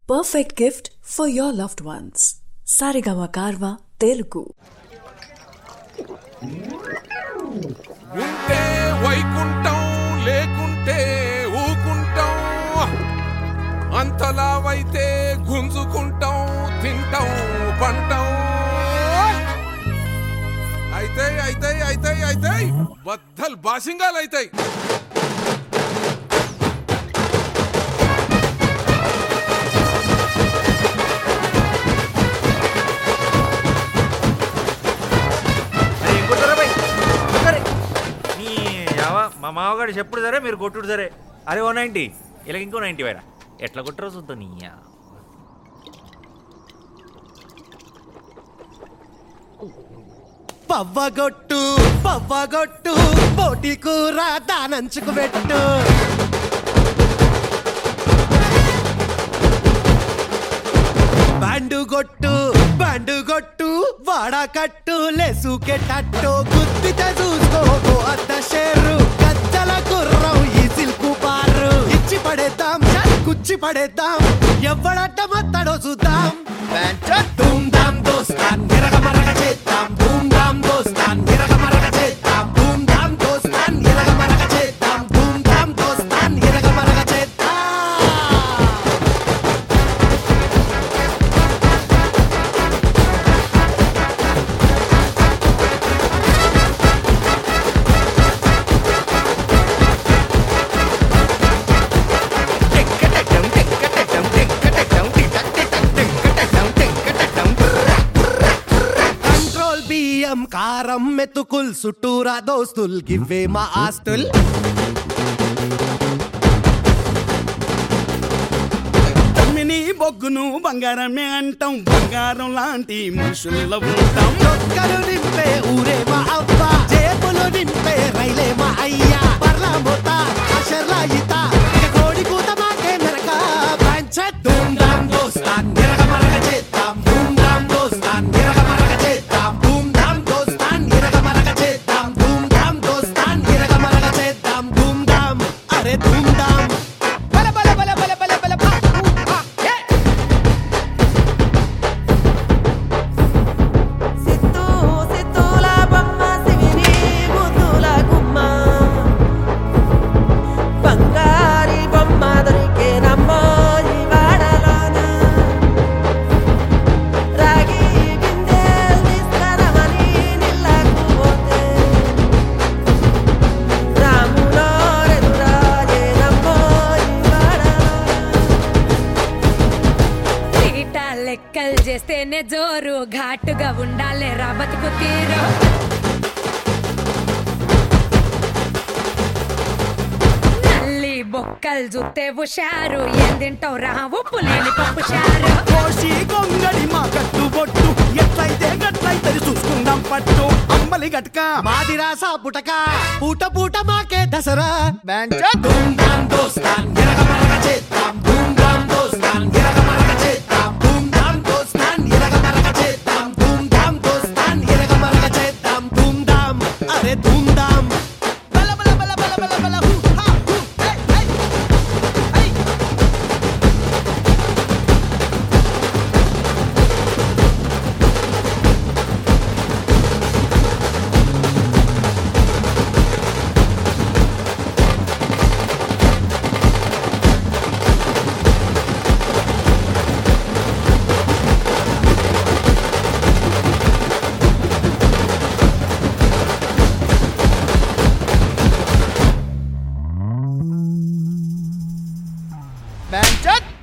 perfect gift for your loved ones. Sarigama Karva Telugu. ఉంటే వైకుంఠం లేకుంటే ఊకుంటాం అంతలావైతే గుంజుకుంటాం తింటాం పంటాం అయితే అయితే అయితే అయితే బద్దలు బాసింగాలు అయితాయి అరే కొట్టురా బై కొట్టురే. నీ యావ మా మామగాడు చెప్పుడు సరే మీరు కొట్టుడు సరే అరే ఓ నైంటీ ఇలాగ ఇంకో నైంటీ వైరా ఎట్లా కొట్టరో చూద్దాం నీ యా. పవ్వగొట్టు పవ్వగొట్టు పోటీ కూర దానంచుకు పెట్టు బ్యాండు కొట్టు బ్యాండు కొట్టు వాడకట్టు లేసుకెట్టట్టు గుద్దితే చూసుకోకు అద్ద షేరు గజ్జల గుర్రం ఈ సిల్కు బారు ఇచ్చి పడేద్దాం చల్ కుచ్చి పడేద్దాం ఎవడట్ట మత్తడో చూద్దాం ధూమ్ ధామ్ దోస్తాన్ నిరగ మరగ చేద్దాం ధూమ్ ధామ్ దోస్తాన్ నిరగ మరగ చేద్దాం ధూమ్ ధామ్ దోస్తాన్ నిరగ మరగ చేద్దాం ధూమ్ ధామ్ దోస్తాన్ నిరగ మరగ చేద్దాం కంట్రోల్ బియ్యం కారం మెతుకుల్ చుట్టూరా దోస్తుల్ గివ్వే మా ఆస్తుల్ తమ్మిని బొగ్గును బంగారమే అంటాం బంగారం లాంటి మనుషుల్లో ఉంటాం డొక్కలు నింపే ఊరే మా అవ్వ జేబులు నింపే రైలే మా అయ్యా పర్లా మోత అషర్లా ఈత ఇక కోడి కూత మాకే మెరక పంచ ధూమ్ ధామ్ దోస్తాన్ నిరగ మరగ చేద్దాం ధూమ్ ధామ్ దోస్తాన్ నిరగ మరగ చేద్దాం ధూమ్ ధామ్ దోస్తాన్ నిరగ మరగ చేద్దాం ధూమ్ ధామ్ దోస్తాన్ నిరగ మరగ చేద్దాం ధూమ్ ధామ్ అరే ధూమ్ ధామ్ బల బల బల బల బల బల భా, ఊ, ఆ, ఏ. సిత్తూ సిత్తూల బొమ్మ సిగిరి ముద్దుల గుమ్మ బంగారి బొమ్మ దొరికే నమ్మో ఈ వాడలోన రాగి బిందెలు తీసుకురమని నిల్లకు పోతే రాములో రెదురాజే నమ్మో ఈ వాడలోన తీట లెక్కలు చేస్తేనే జోరు ఘాటుగా ఉండాలి రా బతుకు తీరు నల్లి బొక్కలు చూస్తే హుషారు ఏం తింటావు రా ఉప్పు లేని పప్పు షారు కోసి గొంగడి మా కట్టు బొట్టు ఎట్లయితే గట్లయితే చూసుకుందాం పట్టు అమ్మలి గట్క మాదిరాసా పుటక పూట పూట మాకే దసరా ధూమ్ ధామ్ దోస్తాన్ నిరగ మరగ చేద్దాం ధూమ్ ధామ్ దోస్తాన్ నిరగ మరగ చేద్దాం ధూమ్ ధామ్ దోస్తాన్ నిరగ మరగ చేద్దాం ధూమ్ ధామ్ దోస్తాన్ నిరగ మరగ చేద్దాం ధూమ్ ధామ్ అరే ధూమ్ ధామ్ బల బల బల బల బల బల హూ హా who hey hey hey Manchester